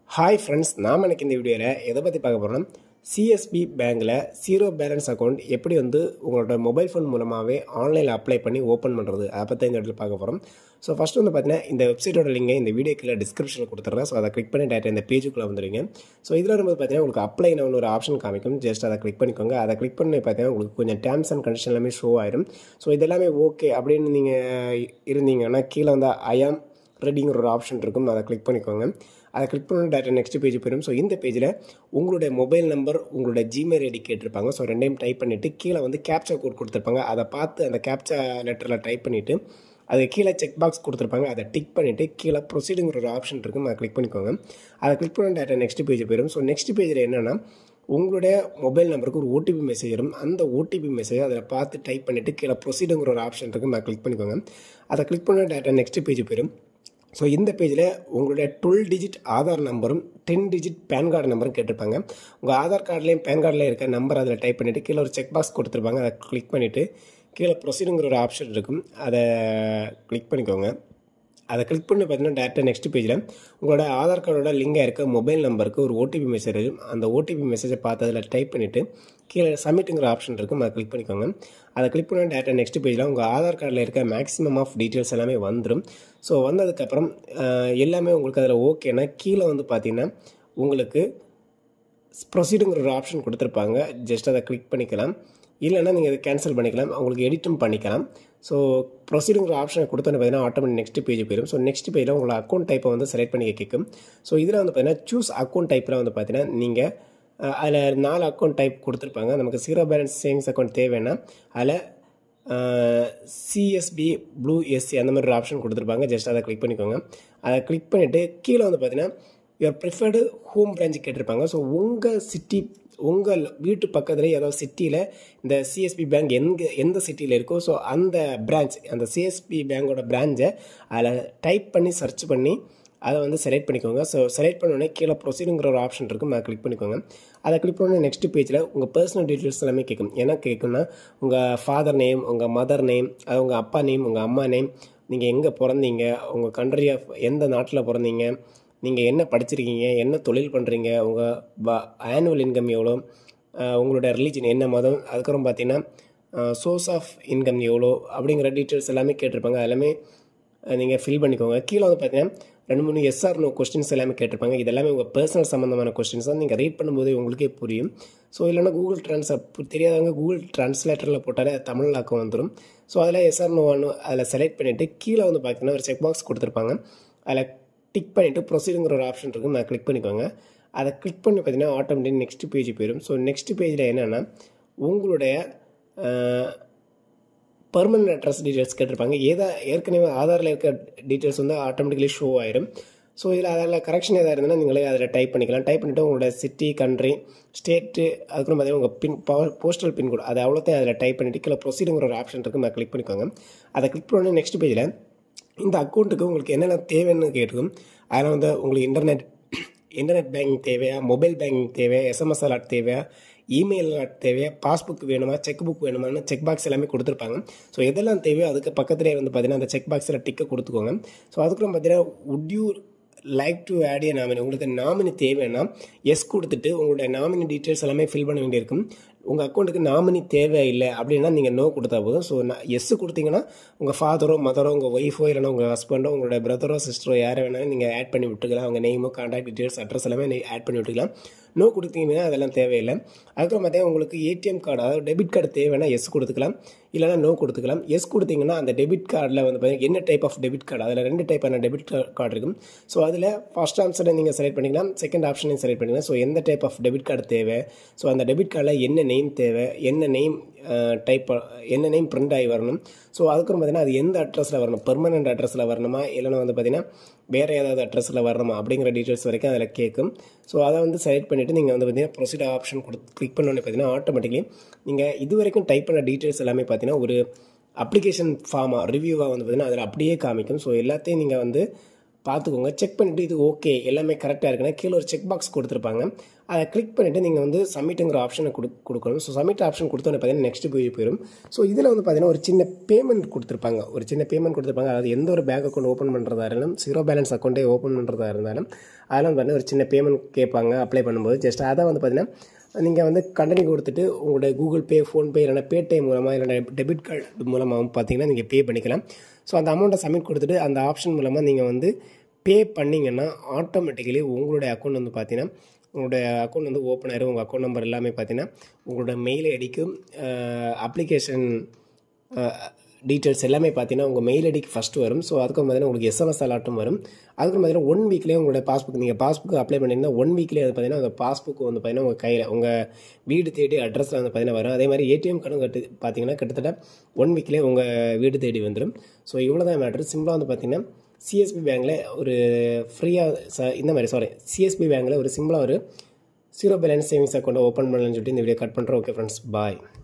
hi friends நாம் எனக்கு இந்த வீடியோவில் எதை பற்றி பார்க்க போகிறோம்னா சிஎஸ்பி பேங்க்கில் ஜீரோ பேலன்ஸ் அக்கௌண்ட் எப்படி வந்து உங்களோட மொபைல் ஃபோன் மூலமாகவே ஆன்லைனில் அப்ளை பண்ணி ஓப்பன் பண்ணுறது அதை பற்றி இந்த இடத்துல பார்க்க போகிறோம் ஸோ ஃபஸ்ட் வந்து பார்த்தீங்கன்னா இந்த வெப்சைட்டோட லிங்கை இந்த வீடியோ கீழே டிஸ்கிரிப்ஷனில் கொடுத்துட்றேன் ஸோ அதை கிளிக் பண்ணி டேட்டா இந்த பேஜுக்குள்ளே வந்துடுங்க ஸோ இதில் வரும்போது பார்த்தீங்கன்னா உங்களுக்கு அப்ளை ஒரு ஆப்ஷன் காமிக்கும் ஜஸ்ட் அதை கிளிக் பண்ணிக்கோங்க அதை கிளிக் பண்ணி பார்த்தீங்கன்னா உங்களுக்கு கொஞ்சம் டேர்ம்ஸ் அண்ட் கண்டிஷன் எல்லாமே ஷோ ஆயிரும் ஸோ இதெல்லாமே ஓகே அப்படின்னு நீங்கள் இருந்தீங்கன்னா கீழே வந்து ஐஆம் ரெடிங்கிற ஒரு ஆப்ஷன் இருக்கும் அதை கிளிக் பண்ணிக்கோங்க அதை கிளிக் பண்ணி டேட்டா நெக்ஸ்ட் பேஜ் போயிடும் ஸோ இந்த பேஜில் உங்களுடைய மொபைல் நம்பர் உங்களுடைய ஜிமெயில் ஐடி கேட்டிருப்பாங்க ஸோ ரெண்டையும் டைப் பண்ணிவிட்டு கீழே வந்து கேப்சா கோட் கொடுத்துருப்பாங்க அதை பார்த்து அந்த கேப்சா லெட்டரில் டைப் பண்ணிவிட்டு அது கீழே செக் பாக்ஸ் கொடுத்துருப்பாங்க அதை டிக் பண்ணிவிட்டு கீழே ப்ரொசீடுங்கிற ஒரு ஆப்ஷன் இருக்கும் அதை கிளிக் பண்ணிக்கோங்க அதை கிளிக் பண்ண டேட்டா நெக்ஸ்ட் பேஜ் போயிடும் ஸோ நெக்ஸ்ட் பேஜில் என்னென்னா உங்களுடைய மொபைல் நம்பருக்கு ஒரு ஓடிபி மெசேஜ் வரும் அந்த ஓடிபி மெசேஜ் அதில் பார்த்து டைப் பண்ணிவிட்டு கீழே ப்ரொசீடுங்கிற ஒரு ஆப்ஷன் இருக்கும் அதை கிளிக் பண்ணிக்கோங்க அதை கிளிக் பண்ண டேட்டா நெக்ஸ்ட் பேஜ் போயிடும் ஸோ இந்த பேஜில் உங்களுடைய டுவெல் டிஜிட் ஆதார் நம்பரும் டென் டிஜிட் பேன் கார்டு நம்பரும் கேட்டிருப்பாங்க உங்கள் ஆதார் கார்டுலேயும் பேன் கார்டில் இருக்க நம்பர் அதில் டைப் பண்ணிவிட்டு கீழே ஒரு செக் பாக்ஸ் கொடுத்துருப்பாங்க அதை கிளிக் பண்ணிவிட்டு கீழே ப்ரொசீடுங்கிற ஒரு ஆப்ஷன் இருக்கும் அதை கிளிக் பண்ணிக்கோங்க அதை கிளிக் பண்ணி பார்த்தீங்கன்னா டேரெக்டாக நெக்ஸ்ட் பேஜில் உங்களோட ஆதார் கார்டோட லிங்காக இருக்க மொபைல் நம்பருக்கு ஒரு ஓடிபி மெசேஜ் இருக்கும் அந்த ஓடிபி மெசேஜை பார்த்து அதில் டைப் பண்ணிவிட்டு கீழே சப்மிட்டுங்கிற ஆப்ஷன் இருக்கும் அதை கிளிக் பண்ணிக்கோங்க அதை கிளிக் பண்ண டேட்டா நெக்ஸ்ட் பேஜில் உங்கள் ஆதார் கார்டில் இருக்க மேக்ஸிமம் ஆஃப் டீட்டெயில்ஸ் எல்லாமே வந்துடும் ஸோ வந்ததுக்கப்புறம் எல்லாமே உங்களுக்கு அதில் ஓகேனா கீழே வந்து பார்த்தீங்கன்னா உங்களுக்கு ப்ரொசீடுங்கிற ஒரு ஆப்ஷன் கொடுத்துருப்பாங்க ஜஸ்ட் அதை கிளிக் பண்ணிக்கலாம் இல்லைன்னா நீங்கள் அதை கேன்சல் பண்ணிக்கலாம் உங்களுக்கு எடிட்டும் பண்ணிக்கலாம் ஸோ ப்ரொசீடுங்கிற ஆப்ஷனை கொடுத்தோன்னு பார்த்தீங்கன்னா ஆட்டோமேட்டிக் நெக்ஸ்ட் பேஜ் போயிடும் ஸோ நெக்ஸ்ட் பேஜில் உங்களை அக்கௌண்ட் டைப்பை வந்து செலக்ட் பண்ணி கேட்கும் ஸோ இதில் வந்து பார்த்தீங்கன்னா சூஸ் அக்கௌண்ட் டைப்பில் வந்து பார்த்தீங்கன்னா நீங்கள் அதில் நாலு அக்கௌண்ட் டைப் கொடுத்துருப்பாங்க நமக்கு ஜீரோ பேலன்ஸ் சேவிங்ஸ் அக்கௌண்ட் தேவைன்னா அதில் சிஎஸ்பி ப்ளூ எஸ்சி அந்த மாதிரி ஒரு ஆப்ஷன் கொடுத்துருப்பாங்க ஜஸ்ட் அதை கிளிக் பண்ணிக்கோங்க அதை கிளிக் பண்ணிவிட்டு கீழே வந்து பார்த்தீங்கன்னா யுவர் ப்ரிஃபர்டு ஹோம் பிரான்ச் கேட்டிருப்பாங்க ஸோ உங்கள் சிட்டி உங்கள் வீட்டு பக்கத்தில் ஏதாவது சிட்டியில் இந்த சிஎஸ்பி பேங்க் எங்கே எந்த சிட்டியில் இருக்கோ ஸோ அந்த பிரான்ச் அந்த சிஎஸ்பி பேங்கோட பிரான்ச்சை அதில் டைப் பண்ணி சர்ச் பண்ணி அதை வந்து செலக்ட் பண்ணிக்கோங்க ஸோ செலக்ட் பண்ணோடனே கீழே ப்ரொசீடுங்கிற ஒரு ஆப்ஷன் இருக்கும் அதை கிளிக் பண்ணிக்கோங்க அதை கிளிக் பண்ணோடனே நெக்ஸ்ட் பேஜில் உங்கள் பர்சனல் டீட்டெயில்ஸ் எல்லாமே கேட்கும் என்ன கேட்கும்னா உங்கள் ஃபாதர் நேம் உங்கள் மதர் நேம் அது உங்கள் அப்பா நேம் உங்கள் அம்மா நேம் நீங்கள் எங்கே பிறந்தீங்க உங்கள் கண்ட்ரி ஆஃப் எந்த நாட்டில் பிறந்தீங்க நீங்கள் என்ன படிச்சிருக்கீங்க என்ன தொழில் பண்ணுறீங்க உங்கள் ப ஆனுவல் இன்கம் எவ்வளோ உங்களோட ரிலீஜன் என்ன மதம் அதுக்கப்புறம் பார்த்தீங்கன்னா சோர்ஸ் ஆஃப் இன்கம் எவ்வளோ அப்படிங்கிற டீட்டெயில்ஸ் எல்லாமே கேட்டிருப்பாங்க எல்லாமே நீங்கள் ஃபில் பண்ணிக்கோங்க கீழே வந்து பார்த்தீங்கன்னா ரெண்டு மூணு எஸ்ஆர் நோ கொஸ்டின்ஸ் எல்லாமே கேட்டிருப்பாங்க இது எல்லாமே உங்கள் பர்சனல் சம்மந்தமான கொஸ்டின்ஸ் தான் நீங்கள் ரீட் பண்ணும்போது உங்களுக்கே புரியும் ஸோ இல்லைனா கூகுள் ட்ரான்ஸ்லேட் தெரியாதவங்க கூகுள் ட்ரான்ஸ்லேட்டரில் போட்டாலே தமிழ்லாக்கம் வந்துடும் ஸோ அதில் எஸ்ஆர் நோ ஒன்று அதில் செலக்ட் பண்ணிவிட்டு கீழே வந்து பார்த்தீங்கன்னா ஒரு செக் பாக்ஸ் கொடுத்துருப்பாங்க அதில் டிக் பண்ணிவிட்டு ப்ரொசீடுங்கிற ஒரு ஆப்ஷன் இருக்கும் நான் கிளிக் பண்ணிக்கோங்க அதை கிளிக் பண்ணி பார்த்தீங்கன்னா ஆட்டோமேட்டிக் நெக்ஸ்ட் பேஜ் போயிடும் ஸோ நெக்ஸ்ட் பேஜில் என்னென்னா உங்களுடைய பர்மனன்ட் அட்ரஸ் டீட்டெயில்ஸ் கேட்டிருப்பாங்க ஏதா ஏற்கனவே ஆதாரில் இருக்க டீட்டெயில்ஸ் வந்து ஆட்டோமேட்டிக்கலி ஷோ ஆயிடும் ஸோ இதில் அதில் கரெக்ஷன் எதாவது இருந்ததுன்னா நீங்களே அதில் டைப் பண்ணிக்கலாம் டைப் பண்ணிவிட்டு உங்களோட சிட்டி கண்ட்ரி ஸ்டேட்டு அதுக்கப்புறம் பார்த்தீங்கன்னா உங்கள் பின் பவர் போஸ்டல் பின்கோடு அதை அவ்வளோத்தையும் அதில் டைப் பண்ணிவிட்டு கீழே ப்ரொசீடுங்கிற ஒரு ஆப்ஷன் இருக்குது அதை கிளிக் பண்ணிக்கோங்க அதை கிளிக் பண்ணி நெக்ஸ்ட் பேஜில் இந்த அக்கௌண்ட்டுக்கு உங்களுக்கு என்னென்ன தேவைன்னு கேட்டிருக்கும் அதில் வந்து உங்களுக்கு இன்டர்நெட் இன்டர்நெட் பேங்கிங் தேவையா மொபைல் பேங்கிங் தேவையா எஸ்எம்எஸ் அலர்ட் தேவையா இமெயில் அலர்ட் தேவையா பாஸ்புக் வேணுமா செக் புக் வேணுமான்னு செக் பாக்ஸ் எல்லாமே கொடுத்துருப்பாங்க ஸோ எதெல்லாம் தேவையோ அதுக்கு பக்கத்துலேயே வந்து பார்த்தீங்கன்னா அந்த செக் பாக்ஸில் டிக்கை கொடுத்துக்கோங்க ஸோ அதுக்கப்புறம் பார்த்தீங்கன்னா would you like to add a nominee உங்களுக்கு நாமினி தேவைன்னா எஸ் கொடுத்துட்டு உங்களுடைய நாமினி டீட்டெயில்ஸ் எல்லாமே ஃபில் பண்ண வேண்டியிருக்கும் உங்கள் அக்கௌண்ட்டுக்கு நாமினி தேவை இல்லை அப்படின்னா நீங்கள் நோ கொடுத்தா போதும் ஸோ நான் எஸ் கொடுத்தீங்கன்னா உங்கள் ஃபாதரோ மதரோ உங்கள் ஒய்ஃபோ இல்லைனா உங்கள் ஹஸ்பண்டோ உங்களோட பிரதரோ சிஸ்டரோ யாரை வேணாலும் நீங்கள் ஆட் பண்ணி விட்டுக்கலாம் அவங்க நேமோ கான்டாக்ட் டீட்டெயில்ஸ் அட்ரஸ் எல்லாமே ஆட் பண்ணி விட்டுக்கலாம் நோ கொடுத்தீங்கன்னா அதெல்லாம் தேவையில்லை அதுக்கப்புறம் பார்த்தீங்கன்னா உங்களுக்கு ஏடிஎம் கார்டு அதாவது டெபிட் கார்டு தேவைன்னா எஸ் கொடுத்துக்கலாம் இல்லைனா நோ கொடுத்துக்கலாம் எஸ் கொடுத்தீங்கன்னா அந்த டெபிட் கார்டில் வந்து பார்த்தீங்கன்னா என்ன டைப் ஆஃப் டெபிட் கார்டு அதில் ரெண்டு டைப்பான டெபிட் கார்டு இருக்கும் ஸோ அதில் ஃபஸ்ட் ஆப்ஷனை நீங்கள் செலக்ட் பண்ணிக்கலாம் செகண்ட் ஆப்ஷனையும் செலக்ட் பண்ணிக்கலாம் ஸோ எந்த டைப் ஆஃப் டெபிட் கார்டு தேவை ஸோ அந்த டெபிட் கார்டில் என்ன நேம் தேவை என்ன நேம் டைப் என்ன நேம் பிரிண்ட் ஆகி வரணும் ஸோ அதுக்கப்புறம் பார்த்தீங்கன்னா அது எந்த அட்ரஸில் வரணும் பெர்மனண்ட் அட்ரஸில் வரணுமா இல்லைனா வந்து பார்த்தீங்கன்னா வேறு ஏதாவது அட்ரஸில் வரணுமா அப்படிங்கிற டீட்டெயில்ஸ் வரைக்கும் அதில் கேட்கும் ஸோ அதை வந்து செலக்ட் பண்ணிவிட்டு நீங்கள் வந்து பார்த்தீங்கன்னா ப்ரொசீட் ஆப்ஷன் கொடு கிளிக் பண்ணோன்னே பார்த்தீங்கன்னா ஆட்டோமேட்டிக்லி நீங்கள் இது வரைக்கும் டைப் பண்ண டீட்டெயில்ஸ் எல்லாமே பார்த்தீங்கன்னா ஒரு அப்ளிகேஷன் ஃபார்மாக ரிவ்யூவாக வந்து பார்த்தீங்கன்னா அதில் அப்படியே காமிக்கும் ஸோ எல்லாத்தையும் நீங்கள் வந்து பார்த்துக்கோங்க செக் பண்ணிவிட்டு இது ஓகே எல்லாமே கரெக்டாக இருக்குன்னா கீழே ஒரு செக் பாக்ஸ் கொடுத்துருப்பாங்க அதை கிளிக் பண்ணிவிட்டு நீங்கள் வந்து சப்மிட்டுங்கிற ஆப்ஷனை கொடு கொடுக்கணும் ஸோ சப்மிட் ஆப்ஷன் கொடுத்தோன்னே பார்த்தீங்கன்னா நெக்ஸ்ட் போய் போயிடும் ஸோ இதில் வந்து பார்த்தீங்கன்னா ஒரு சின்ன பேமெண்ட் கொடுத்துருப்பாங்க ஒரு சின்ன பேமெண்ட் கொடுத்துருப்பாங்க அதாவது எந்த ஒரு பேங்க் அக்கௌண்ட் ஓப்பன் பண்ணுறதா இருந்தாலும் ஜீரோ பேலன்ஸ் அக்கௌண்ட்டே ஓப்பன் பண்ணுறதா இருந்தாலும் அதெல்லாம் வந்து பார்த்தீங்கன்னா ஒரு சின்ன பேமெண்ட் கேட்பாங்க அப்ளை பண்ணும்போது ஜஸ்ட் அதை வந்து பார்த்தீங்கன்னா நீங்கள் வந்து கண்டனி கொடுத்துட்டு உங்களுடைய கூகுள் பே ஃபோன்பே இல்லைனா பேடிஎம் மூலமாக இல்லைனா டெபிட் கார்டு மூலமாகவும் பார்த்தீங்கன்னா நீங்கள் பே பண்ணிக்கலாம் ஸோ அந்த அமௌண்ட்டை சப்மிட் கொடுத்துட்டு அந்த ஆப்ஷன் மூலமாக நீங்கள் வந்து பே பண்ணிங்கன்னா ஆட்டோமேட்டிக்கலி உங்களுடைய அக்கௌண்ட் வந்து பார்த்தீங்கன்னா உங்களுடைய அக்கௌண்ட் வந்து ஓப்பன் ஆயிரும் உங்கள் அக்கௌண்ட் நம்பர் எல்லாமே பார்த்தீங்கன்னா உங்களோட மெயில் ஐடிக்கும் அப்ளிகேஷன் டீட்டெயில்ஸ் எல்லாமே பார்த்தீங்கன்னா உங்கள் மெயில் ஐடிக்கு ஃபஸ்ட்டு வரும் ஸோ அதுக்கு பார்த்தீங்கன்னா உங்களுக்கு எஸ்எம்எஸ் அலாட்டும் வரும் அதுக்கு பார்த்தீங்கன்னா ஒன் வீக்லேயே உங்களோட பாஸ்புக் நீங்கள் பாஸ்புக் அப்ளை பண்ணிங்கன்னா ஒன் வீக்லேயே வந்து பார்த்தீங்கன்னா அந்த பாஸ்புக் வந்து பார்த்தீங்கன்னா உங்கள் கையில் உங்கள் வீடு தேடி அட்ரஸில் வந்து பார்த்தீங்கன்னா வரும் அதே மாதிரி ஏடிஎம் கார்டும் கட்டு பார்த்தீங்கன்னா கிட்டத்தட்ட ஒன் வீக்லேயே உங்கள் வீடு தேடி வந்துடும் ஸோ இவ்வளோ தான் மேட்ரு சிம்பிளாக வந்து பார்த்தீங்கன்னா சிஎஸ்பி பேங்க்கில் ஒரு ஃப்ரீயாக ச இந்த மாதிரி சாரி சிஎஸ்பி பேங்க்கில் ஒரு சிம்பிளாக ஒரு ஜீரோ பேலன்ஸ் சேவிங்ஸ் அக்கௌண்ட்டை ஓப்பன் பண்ணலாம்னு சொல்லிட்டு இந்த வீடியோ கட் பண்ணுறோம் ஓகே ஃப்ரெண்ட்ஸ் பாய்